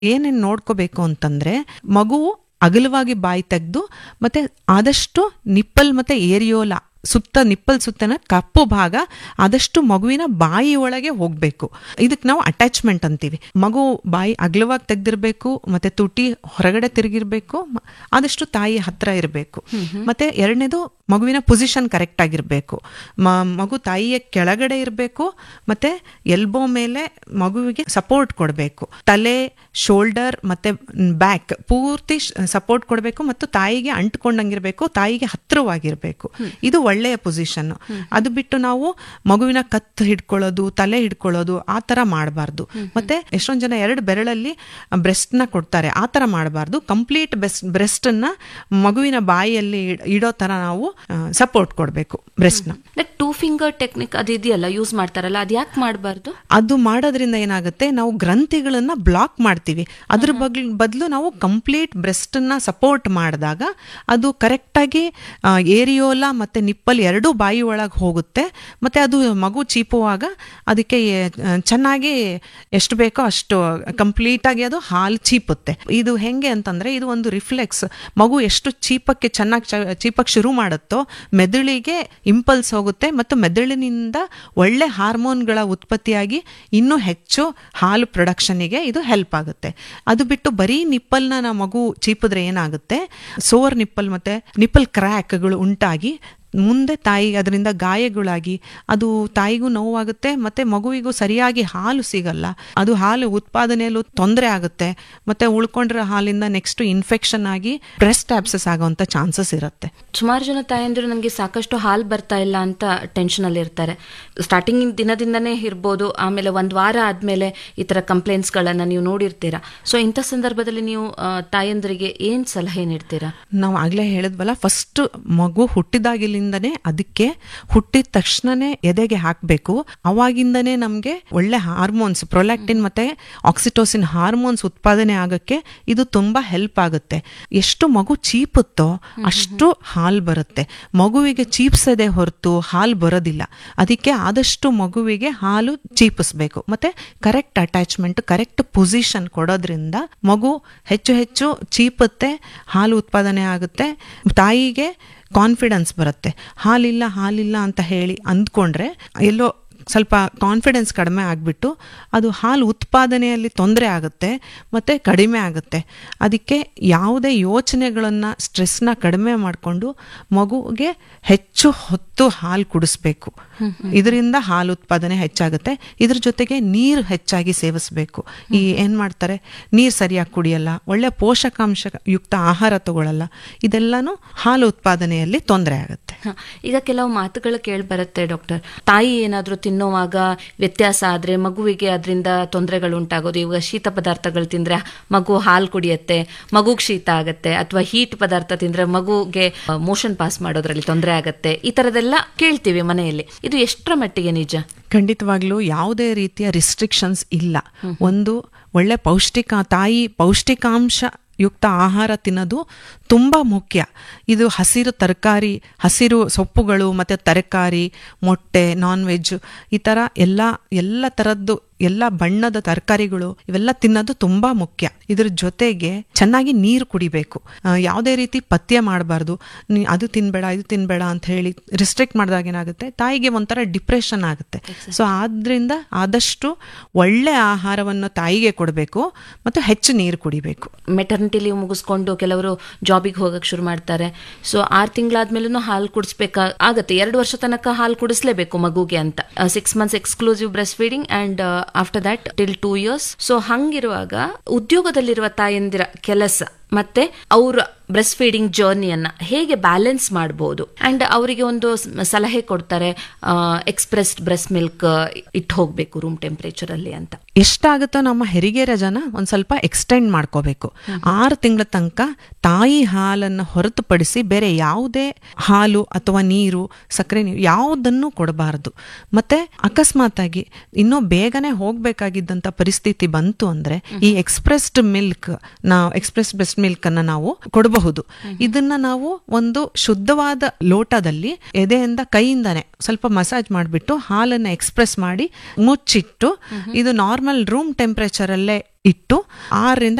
ಏನೇನ್ ನೋಡ್ಕೋಬೇಕು ಅಂತಂದ್ರೆ ಮಗುವು ಅಗಲವಾಗಿ ಬಾಯಿ ತೆಗೆದು ಮತ್ತೆ ಆದಷ್ಟು ನಿಪ್ಪಲ್ ಮತ್ತೆ ಏರಿಯೋಲ ಸುತ್ತ ನಿಪ್ಪಲ್ ಸುತ್ತನ ಕಪ್ಪು ಭಾಗ ಆದಷ್ಟು ಮಗುವಿನ ಬಾಯಿ ಒಳಗೆ ಹೋಗ್ಬೇಕು ಇದಕ್ಕೆ ನಾವು ಅಟ್ಯಾಚ್ಮೆಂಟ್ ಅಂತೀವಿ ಮಗು ಬಾಯಿ ಅಗಲವಾಗಿ ತೆಗ್ದಿರ್ಬೇಕು ಮತ್ತೆ ತುಟಿ ಹೊರಗಡೆ ತಿರುಗಿರ್ಬೇಕು ಮ- ಆದಷ್ಟು ತಾಯಿ ಹತ್ರ ಇರಬೇಕು ಮತ್ತೆ ಎರಡನೇದು ಮಗುವಿನ ಪೊಸಿಷನ್ ಕರೆಕ್ಟ್ ಆಗಿರ್ಬೇಕು ಮ- ಮಗು ತಾಯಿಯ ಕೆಳಗಡೆ ಇರಬೇಕು ಮತ್ತೆ ಎಲ್ಬೋ ಮೇಲೆ ಮಗುವಿಗೆ ಸಪೋರ್ಟ್ ಕೊಡಬೇಕು ತಲೆ ಶೋಲ್ಡರ್ ಮತ್ತೆ ಬ್ಯಾಕ್ ಪೂರ್ತಿ ಸಪೋರ್ಟ್ ಕೊಡಬೇಕು ಮತ್ತು ತಾಯಿಗೆ ಅಂಟ್ಕೊಂಡಂಗಿರ್ಬೇಕು ತಾಯಿಗೆ ಹತ್ತಿರವಾಗಿರ್ಬೇಕು ಇದು ಒಳ್ಳೆಯ ಪೊಸಿಷನ್ ಅದು ಬಿಟ್ಟು ನಾವು ಮಗುವಿನ ಕತ್ತು ಹಿಡ್ಕೊಳ್ಳೋದು ತಲೆ ಹಿಡ್ಕೊಳ್ಳೋದು ಆ ತರ ಮಾಡಬಾರ್ದು ಮತ್ತೆ ಎಷ್ಟೊಂದ್ ಜನ ಎರಡು ಬೆರಳಲ್ಲಿ ಬ್ರೆಸ್ಟ್ ನ ಕೊಡ್ತಾರೆ ಆ ತರ ಮಾಡಬಾರ್ದು ಕಂಪ್ಲೀಟ್ ಬೆಸ್ಟ್ ಬ್ರೆಸ್ಟ್ ಅನ್ನ ಮಗುವಿನ ಬಾಯಿಯಲ್ಲಿ ಇಡ್- ಇಡೋ ತರ ನಾವು ಸಪೋರ್ಟ್ ಕೊಡಬೇಕು ಬ್ರೆಸ್ಟ್ ನ ಲೈಕ್ ಟೂ ಫಿಂಗರ್ ಟೆಕ್ನಿಕ್ ಅದು ಇದೆಯಲ್ಲ ಯೂಸ್ ಮಾಡ್ತಾರಲ್ಲ ಅದು ಯಾಕೆ ಮಾಡಬಾರ್ದು ಅದು ಮಾಡೋದ್ರಿಂದ ಏನಾಗುತ್ತೆ ನಾವು ಗ್ರಂಥಿಗಳನ್ನ ಬ್ಲಾಕ್ ಮಾಡ್ತೀವಿ ಅದ್ರ ಬಗ್ಲ್ ಬದಲು ನಾವು ಕಂಪ್ಲೀಟ್ ಬ್ರೆಸ್ಟ್ ನ ಸಪೋರ್ಟ್ ಮಾಡಿದಾಗ ಅದು ಕರೆಕ್ಟಾಗಿ ಏರಿಯೋಲ ಮತ್ತೆ ನಿಪ್ಪಲ್ ಎರಡೂ ಬಾಯಿ ಒಳಗೆ ಹೋಗುತ್ತೆ ಮತ್ತೆ ಅದು ಮಗು ಚೀಪುವಾಗ ಅದಕ್ಕೆ ಆ, ಚೆನ್ನಾಗಿ ಎಷ್ಟು ಬೇಕೋ ಅಷ್ಟು ಕಂಪ್ಲೀಟ್ ಆಗಿ ಅದು ಹಾಲು ಚೀಪುತ್ತೆ ಇದು ಹೆಂಗೆ ಅಂತಂದ್ರೆ ಇದು ಒಂದು ರಿಫ್ಲೆಕ್ಸ್ ಮಗು ಎಷ್ಟು ಚೀಪಕ್ಕೆ ಚೆನ್ನಾಗಿ ಚೀಪಕ್ಕೆ ಶುರು ಮಾಡುತ್ತೋ ಮೆದುಳಿಗೆ ಇಂಪಲ್ಸ್ ಹೋಗುತ್ತೆ ಮತ್ತು ಮೆದುಳಿನಿಂದ ಒಳ್ಳೆ ಹಾರ್ಮೋನ್ಗಳ ಉತ್ಪತ್ತಿಯಾಗಿ ಇನ್ನೂ ಹೆಚ್ಚು ಹಾಲು ಪ್ರೊಡಕ್ಷನ್ಗೆ ಇದು ಹೆಲ್ಪ್ ಆಗುತ್ತೆ ಅದು ಬಿಟ್ಟು ಬರೀ ನಿಪ್ಪಲ್ನ ನಾವು ಮಗು ಚೀಪಿದ್ರೆ ಏನಾಗುತ್ತೆ ಸೋರ್ ನಿಪ್ಪಲ್ ಮತ್ತೆ ನಿಪ್ಪಲ್ ಕ್ರ್ಯಾಕ್ಗಳು ಉಂಟಾಗಿ ಮುಂದೆ ತಾಯಿಗೆ ಅದರಿಂದ ಗಾಯಗಳಾಗಿ ಅದು ತಾಯಿಗೂ ನೋವಾಗುತ್ತೆ ಮತ್ತೆ ಮಗುವಿಗೂ ಸರಿಯಾಗಿ ಹಾಲು ಸಿಗಲ್ಲ ಅದು ಹಾಲು ಉತ್ಪಾದನೆಯಲ್ಲೂ ತೊಂದರೆ ಆಗುತ್ತೆ ಮತ್ತೆ ಉಳ್ಕೊಂಡಿರೋ ಹಾಲಿಂದ ನೆಕ್ಸ್ಟ್ ಇನ್ಫೆಕ್ಷನ್ ಆಗಿ ಬ್ರೆಸ್ಟ್ ಆಬ್ಸಸ್ ಆಗುವಂತ ಚಾನ್ಸಸ್ ಇರುತ್ತೆ ಸುಮಾರು ಜನ ತಾಯಂದಿರು ನನಗೆ ಸಾಕಷ್ಟು ಹಾಲು ಬರ್ತಾ ಇಲ್ಲ ಅಂತ ಟೆನ್ಷನ್ ಅಲ್ಲಿ ಇರ್ತಾರೆ ಸ್ಟಾರ್ಟಿಂಗ್ ದಿನದಿಂದನೇ ಇರ್ಬೋದು ಆಮೇಲೆ ಒಂದ್ ವಾರ ಆದ್ಮೇಲೆ ಈ ತರ ಕಂಪ್ಲೇಂಟ್ಸ್ ಗಳನ್ನ ನೀವು ನೋಡಿರ್ತೀರಾ ಸೊ ಇಂಥ ಸಂದರ್ಭದಲ್ಲಿ ನೀವು ಆ, ತಾಯಂದಿರಿಗೆ ಏನ್ ಸಲಹೆ ನೀಡ್ತೀರಾ ನಾವು ಆಗ್ಲೇ ಹೇಳಿದ್ವಲ್ಲ ಫಸ್ಟ್ ಮಗು ಹುಟ್ಟಿದಾಗಿಲಿಂದನೇ ಅದಕ್ಕೆ ಹುಟ್ಟಿದ ತಕ್ಷಣನೇ ಎದೆಗೆ ಹಾಕಬೇಕು ಅವಾಗಿಂದನೇ ನಮಗೆ ಒಳ್ಳೆ ಹಾರ್ಮೋನ್ಸ್ ಪ್ರೊಲ್ಯಾಕ್ಟಿನ್ ಮತ್ತೆ ಆಕ್ಸಿಟೋಸಿನ್ ಹಾರ್ಮೋನ್ಸ್ ಉತ್ಪಾದನೆ ಆಗಕ್ಕೆ ಇದು ತುಂಬಾ ಹೆಲ್ಪ್ ಆಗುತ್ತೆ ಎಷ್ಟು ಮಗು ಚೀಪುತ್ತೋ ಅಷ್ಟು ಹಾಲು ಬರುತ್ತೆ ಮಗುವಿಗೆ ಚೀಪ್ಸದೆ ಹೊರತು ಹಾಲು ಬರೋದಿಲ್ಲ ಅದಕ್ಕೆ ಆದಷ್ಟು ಮಗುವಿಗೆ ಹಾಲು ಚೀಪಿಸ್ಬೇಕು ಮತ್ತೆ ಕರೆಕ್ಟ್ ಅಟ್ಯಾಚ್ಮೆಂಟ್ ಕರೆಕ್ಟ್ ಪೊಸಿಷನ್ ಕೊಡೋದ್ರಿಂದ ಮಗು ಹೆಚ್ಚು ಹೆಚ್ಚು ಚೀಪುತ್ತೆ ಹಾಲು ಉತ್ಪಾದನೆ ಆಗುತ್ತೆ ತಾಯಿಗೆ ಕಾನ್ಫಿಡೆನ್ಸ್ ಬರುತ್ತೆ ಹಾಲಿಲ್ಲ ಹಾಲಿಲ್ಲ ಅಂತ ಹೇಳಿ ಅಂದ್ಕೊಂಡ್ರೆ ಎಲ್ಲೋ ಸ್ವಲ್ಪ ಕಾನ್ಫಿಡೆನ್ಸ್ ಕಡಿಮೆ ಆಗಿಬಿಟ್ಟು ಅದು ಹಾಲು ಉತ್ಪಾದನೆಯಲ್ಲಿ ತೊಂದರೆ ಆಗುತ್ತೆ ಮತ್ತು ಕಡಿಮೆ ಆಗುತ್ತೆ ಅದಕ್ಕೆ ಯಾವುದೇ ಯೋಚನೆಗಳನ್ನು ಸ್ಟ್ರೆಸ್ನ ಕಡಿಮೆ ಮಾಡಿಕೊಂಡು ಮಗುಗೆ ಹೆಚ್ಚು ಹೊತ್ತು ಹಾಲು ಕುಡಿಸ್ಬೇಕು ಇದರಿಂದ ಹಾಲು ಉತ್ಪಾದನೆ ಹೆಚ್ಚಾಗುತ್ತೆ ಇದ್ರ ಜೊತೆಗೆ ನೀರು ಹೆಚ್ಚಾಗಿ ಸೇವಿಸಬೇಕು ಈ ಏನು ಮಾಡ್ತಾರೆ ನೀರು ಸರಿಯಾಗಿ ಕುಡಿಯಲ್ಲ ಒಳ್ಳೆ ಪೋಷಕಾಂಶ ಯುಕ್ತ ಆಹಾರ ತಗೊಳ್ಳಲ್ಲ ಇದೆಲ್ಲನೂ ಹಾಲು ಉತ್ಪಾದನೆಯಲ್ಲಿ ತೊಂದರೆ ಆಗುತ್ತೆ ಹ, ಈಗ ಕೆಲವು ಮಾತುಗಳು ಕೇಳಿ ಬರುತ್ತೆ ಡಾಕ್ಟರ್ ತಾಯಿ ಏನಾದ್ರೂ ತಿನ್ನುವಾಗ ವ್ಯತ್ಯಾಸ ಆದ್ರೆ ಮಗುವಿಗೆ ಅದರಿಂದ ತೊಂದರೆಗಳು ಉಂಟಾಗೋದು ಇವಾಗ ಶೀತ ಪದಾರ್ಥಗಳು ತಿಂದ್ರೆ ಮಗು ಹಾಲು ಕುಡಿಯತ್ತೆ ಮಗುಗ್ ಶೀತ ಆಗತ್ತೆ ಅಥವಾ ಹೀಟ್ ಪದಾರ್ಥ ತಿಂದ್ರೆ ಮಗುಗೆ ಮೋಷನ್ ಪಾಸ್ ಮಾಡೋದ್ರಲ್ಲಿ ತೊಂದರೆ ಆಗತ್ತೆ ಈ ತರದೆಲ್ಲ ಕೇಳ್ತೀವಿ ಮನೆಯಲ್ಲಿ ಇದು ಎಷ್ಟರ ಮಟ್ಟಿಗೆ ನಿಜ ಖಂಡಿತವಾಗ್ಲೂ ಯಾವುದೇ ರೀತಿಯ ರಿಸ್ಟ್ರಿಕ್ಷನ್ಸ್ ಇಲ್ಲ ಒಂದು ಒಳ್ಳೆ ಪೌಷ್ಟಿಕ ತಾಯಿ ಪೌಷ್ಟಿಕಾಂಶ ಯುಕ್ತ ಆಹಾರ ತಿನ್ನೋದು ತುಂಬ ಮುಖ್ಯ ಇದು ಹಸಿರು ತರಕಾರಿ ಹಸಿರು ಸೊಪ್ಪುಗಳು ಮತ್ತು ತರಕಾರಿ ಮೊಟ್ಟೆ ನಾನ್ ವೆಜ್ ಈ ಥರ ಎಲ್ಲ ಎಲ್ಲ ಥರದ್ದು ಎಲ್ಲ ಬಣ್ಣದ ತರಕಾರಿಗಳು ಇವೆಲ್ಲ ತಿನ್ನೋದು ತುಂಬಾ ಮುಖ್ಯ ಇದ್ರ ಜೊತೆಗೆ ಚೆನ್ನಾಗಿ ನೀರು ಕುಡಿಬೇಕು ಆ, ಯಾವುದೇ ರೀತಿ ಪಥ್ಯ ಮಾಡಬಾರ್ದು ನೀ ಅದು ತಿನ್ಬೇಡ ಇದು ತಿನ್ಬೇಡ ಅಂತ ಹೇಳಿ ರಿಸ್ಟ್ರಿಕ್ಟ್ ಮಾಡಿದಾಗ ಏನಾಗುತ್ತೆ ತಾಯಿಗೆ ಒಂಥರ ಡಿಪ್ರೆಷನ್ ಆಗುತ್ತೆ ಸೊ ಆದ್ರಿಂದ ಆದಷ್ಟು ಒಳ್ಳೆ ಆಹಾರವನ್ನು ತಾಯಿಗೆ ಕೊಡಬೇಕು ಮತ್ತು ಹೆಚ್ಚು ನೀರು ಕುಡಿಬೇಕು ಮೆಟರ್ನಿಟಿ ಲೀವ್ ಮುಗಿಸ್ಕೊಂಡು ಕೆಲವರು ಜಾಬಿಗೆ ಹೋಗಕ್ ಶುರು ಮಾಡ್ತಾರೆ ಸೊ ಆರು ತಿಂಗಳಾದ್ಮೇಲೂ ಹಾಲು ಕುಡಿಸ್ಬೇಕಾ ಆಗತ್ತೆ ಎರಡು ವರ್ಷ ತನಕ ಹಾಲು ಕುಡಿಸ್ಲೇಬೇಕು ಮಗುಗೆ ಅಂತ six months exclusive breast feeding and after that till two years so ಹಂಗಿರುವಾಗ ಉದ್ಯೋಗದಲ್ಲಿರುವ ತಾಯಂದಿರ ಕೆಲಸ ಮತ್ತೆ ಅವರ ಬ್ರೆಸ್ಟ್ ಫೀಡಿಂಗ್ ಜರ್ನಿಯನ್ನ ಹೇಗೆ ಬ್ಯಾಲೆನ್ಸ್ ಮಾಡಬಹುದು ಅಂಡ್ ಅವರಿಗೆ ಒಂದು ಸ್- ಸಲಹೆ ಕೊಡ್ತಾರೆ ಎಕ್ಸ್ಪ್ರೆಸ್ಡ್ ಬ್ರೆಸ್ಟ್ ಮಿಲ್ಕ್ ಇಟ್ಟು ಹೋಗ್ಬೇಕು ರೂಮ್ ಟೆಂಪರೇಚರ್ ಅಲ್ಲಿ ಅಂತ ಎಷ್ಟಾಗುತ್ತೋ ನಮ್ಮ ಹೆರಿಗೆ ರಜನ ಒಂದ್ ಸ್ವಲ್ಪ ಎಕ್ಸ್ಟೆಂಡ್ ಮಾಡ್ಕೋಬೇಕು ಆರು ತಿಂಗಳ ತನಕ ತಾಯಿ ಹಾಲನ್ನು ಹೊರತುಪಡಿಸಿ ಬೇರೆ ಯಾವುದೇ ಹಾಲು ಅಥವಾ ನೀರು ಸಕ್ಕರೆ ನೀರು ಯಾವುದನ್ನು ಕೊಡಬಾರದು ಮತ್ತೆ ಅಕಸ್ಮಾತ್ ಆಗಿ ಇನ್ನೂ ಬೇಗನೆ ಹೋಗ್ಬೇಕಾಗಿದ್ದಂತ ಪರಿಸ್ಥಿತಿ ಬಂತು ಅಂದ್ರೆ ಈ ಎಕ್ಸ್ಪ್ರೆಸ್ಡ್ ಮಿಲ್ಕ್ ನಾವು ಎಕ್ಸ್ಪ್ರೆಸ್ ಬ್ರೆಸ್ಟ್ ಮಿಲ್ಕ್ ಅನ್ನ ನಾವು ಕೊಡಬಹುದು ಮಾಡಬಹುದು ಇದನ್ನ ನಾವು ಒಂದು ಶುದ್ಧವಾದ ಲೋಟದಲ್ಲಿ ಎದೆಯಿಂದ ಕೈಯಿಂದಾನೆ ಸ್ವಲ್ಪ ಮಸಾಜ್ ಮಾಡಿಬಿಟ್ಟು ಹಾಲನ್ನ ಎಕ್ಸ್ಪ್ರೆಸ್ ಮಾಡಿ ಮುಚ್ಚಿಟ್ಟು ಇದು ನಾರ್ಮಲ್ ರೂಮ್ ಟೆಂಪರೇಚರ್ ಅಲ್ಲೇ ಇಟ್ಟು ಆರರಿಂದ